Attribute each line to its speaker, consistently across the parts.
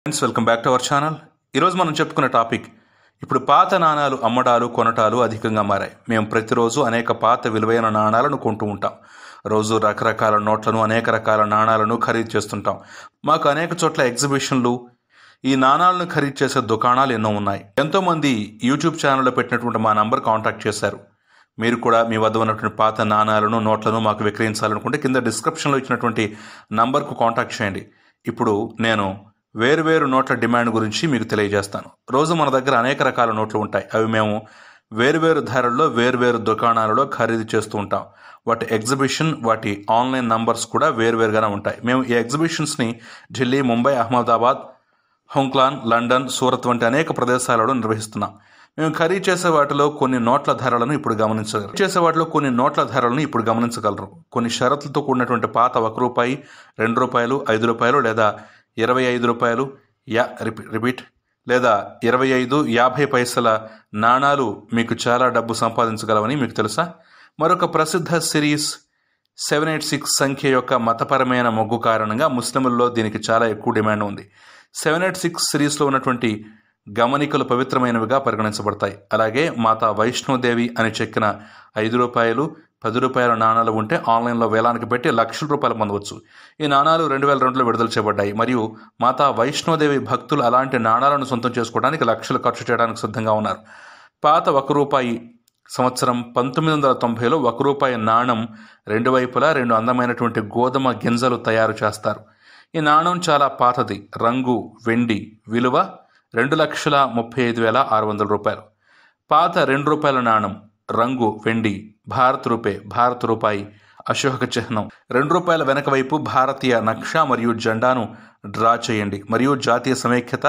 Speaker 1: friends welcome back to our channel ఈరోజు మనం చెప్పుకున్న టాపిక్ ఇప్పుడు పాత నాణాలు అమ్మడాలు కొనటాలు అధికంగా మారాయి మేము ప్రతిరోజు అనేక పాత విలువైన నాణాలను కొంటూ ఉంటాం రోజు రకరకాల నోట్లను అనేక రకాల నాణాలను ఖరీదు చేస్తుంటాం మాకు అనేక చోట్ల ఎగ్జిబిషన్లు ఈ నాణాలను ఖరీదు చేసే దుకాణాలు ఎన్నో ఉన్నాయి ఎంతోమంది యూట్యూబ్ ఛానల్లో పెట్టినటువంటి మా నంబర్ కాంటాక్ట్ చేశారు మీరు కూడా మీ వద్ద ఉన్నటువంటి పాత నాణాలను నోట్లను మాకు విక్రయించాలనుకుంటే కింద డిస్క్రిప్షన్లో ఇచ్చినటువంటి నంబర్కు కాంటాక్ట్ చేయండి ఇప్పుడు నేను వేరువేరు నోట్ల డిమాండ్ గురించి మీకు తెలియజేస్తాను రోజు మన దగ్గర అనేక రకాల నోట్లు ఉంటాయి అవి మేము వేరువేరు ధరల్లో వేరువేరు దుకాణాలలో ఖరీదు చేస్తూ ఉంటాం వాటి ఎగ్జిబిషన్ వాటి ఆన్లైన్ నంబర్స్ కూడా వేరువేరుగానే ఉంటాయి మేము ఈ ఎగ్జిబిషన్స్ని ఢిల్లీ ముంబై అహ్మదాబాద్ హోంక్లాన్ లండన్ సూరత్ వంటి అనేక ప్రదేశాలలో నిర్వహిస్తున్నాం మేము ఖరీదు చేసే వాటిలో కొన్ని నోట్ల ధరలను ఇప్పుడు గమనించగలరు చేసే వాటిలో కొన్ని నోట్ల ధరలను ఇప్పుడు గమనించగలరు కొన్ని షరతులతో కూడినటువంటి పాత ఒక రూపాయి రెండు రూపాయలు ఐదు రూపాయలు లేదా ఇరవై ఐదు రూపాయలు యా రిపీ రిపీట్ లేదా ఇరవై ఐదు యాభై పైసల నాణాలు మీకు చాలా డబ్బు సంపాదించగలవని మీకు తెలుసా మరొక ప్రసిద్ధ సిరీస్ సెవెన్ ఎయిట్ సిక్స్ సంఖ్య యొక్క మతపరమైన మొగ్గు కారణంగా ముస్లింలలో దీనికి చాలా ఎక్కువ డిమాండ్ ఉంది సెవెన్ ఎయిట్ సిక్స్ సిరీస్లో ఉన్నటువంటి గమనికలు పవిత్రమైనవిగా పరిగణించబడతాయి అలాగే మాతా వైష్ణోదేవి అని చెక్కిన ఐదు రూపాయలు పది రూపాయల నాణాలు ఉంటే ఆన్లైన్లో వేలానికి పెట్టి లక్షల రూపాయలు పొందవచ్చు ఈ నాణాలు రెండు వేల రెండులో విడుదల చేయబడ్డాయి మరియు మాతా వైష్ణోదేవి భక్తులు అలాంటి నాణాలను సొంతం చేసుకోవడానికి లక్షలు ఖర్చు చేయడానికి సిద్ధంగా ఉన్నారు పాత ఒక రూపాయి సంవత్సరం పంతొమ్మిది వందల తొంభైలో ఒక రూపాయి నాణం రెండు వైపులా రెండు అందమైనటువంటి గోధుమ గింజలు తయారు చేస్తారు ఈ నాణం చాలా పాతది రంగు వెండి విలువ రెండు లక్షల ముప్పై ఐదు వేల ఆరు వందల రూపాయలు పాత రెండు రూపాయల నాణం రంగు వెండి భారత్ రూపే భారత్ రూపాయి అశోక చిహ్నం రెండు రూపాయల వెనక వైపు భారతీయ నక్ష మరియు జెండాను డ్రా చేయండి మరియు జాతీయ సమైక్యత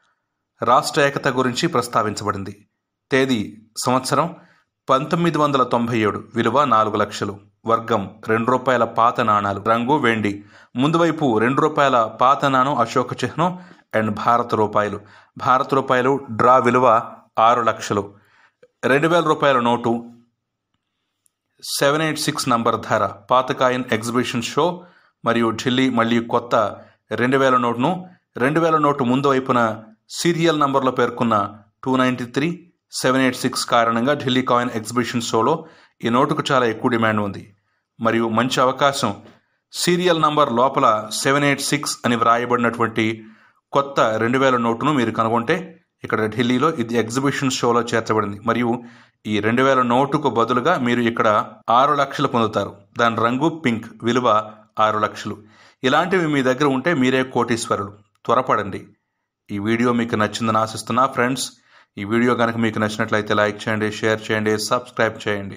Speaker 1: రాష్ట్ర ఏకత గురించి ప్రస్తావించబడింది తేదీ సంవత్సరం పంతొమ్మిది వందల తొంభై ఏడు విలువ నాలుగు లక్షలు వర్గం రెండు రూపాయల పాత నాణాలు రంగు వెండి ముందు వైపు రెండు రూపాయల పాత నాణం అశోక చిహ్నం అండ్ భారత రూపాయలు భారత రూపాయలు డ్రా విలువ ఆరు లక్షలు రెండు వేల రూపాయల నోటు సెవెన్ ఎయిట్ సిక్స్ నంబర్ ధర పాత కాయిన్ ఎగ్జిబిషన్ షో మరియు ఢిల్లీ మళ్ళీ కొత్త రెండు వేల నోటును రెండు వేల నోటు ముందు వైపున సీరియల్ నంబర్లో పేర్కొన్న two ninety three seven eight six కారణంగా ఢిల్లీ కాయిన్ ఎగ్జిబిషన్ షోలో ఈ నోటుకు చాలా ఎక్కువ డిమాండ్ ఉంది మరియు మంచి అవకాశం సీరియల్ నంబర్ లోపల సెవెన్ ఎయిట్ సిక్స్ అని వ్రాయబడినటువంటి కొత్త రెండు వేల నోటును మీరు కనుగొంటే ఇక్కడ ఢిల్లీలో ఇది ఎగ్జిబిషన్ షోలో చేర్చబడింది మరియు ఈ రెండు వేల నోటుకు బదులుగా మీరు ఇక్కడ ఆరు లక్షలు పొందుతారు దాని రంగు పింక్ విలువ ఆరు లక్షలు ఇలాంటివి మీ దగ్గర ఉంటే మీరే కోటీశ్వరులు త్వరపడండి ఈ వీడియో మీకు నచ్చిందని ఆశిస్తున్నా ఫ్రెండ్స్ ఈ వీడియో కనుక మీకు నచ్చినట్లయితే లైక్ చేయండి షేర్ చేయండి సబ్స్క్రైబ్ చేయండి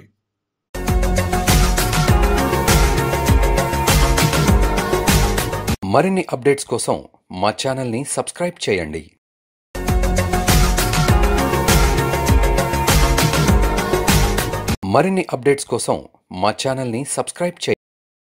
Speaker 2: మరిన్ని అప్డేట్స్ కోసం మా ఛానల్ని సబ్స్క్రైబ్ చేయండి మరిన్ని అప్డేట్స్ కోసం మా ఛానల్ని సబ్స్క్రైబ్ చేయండి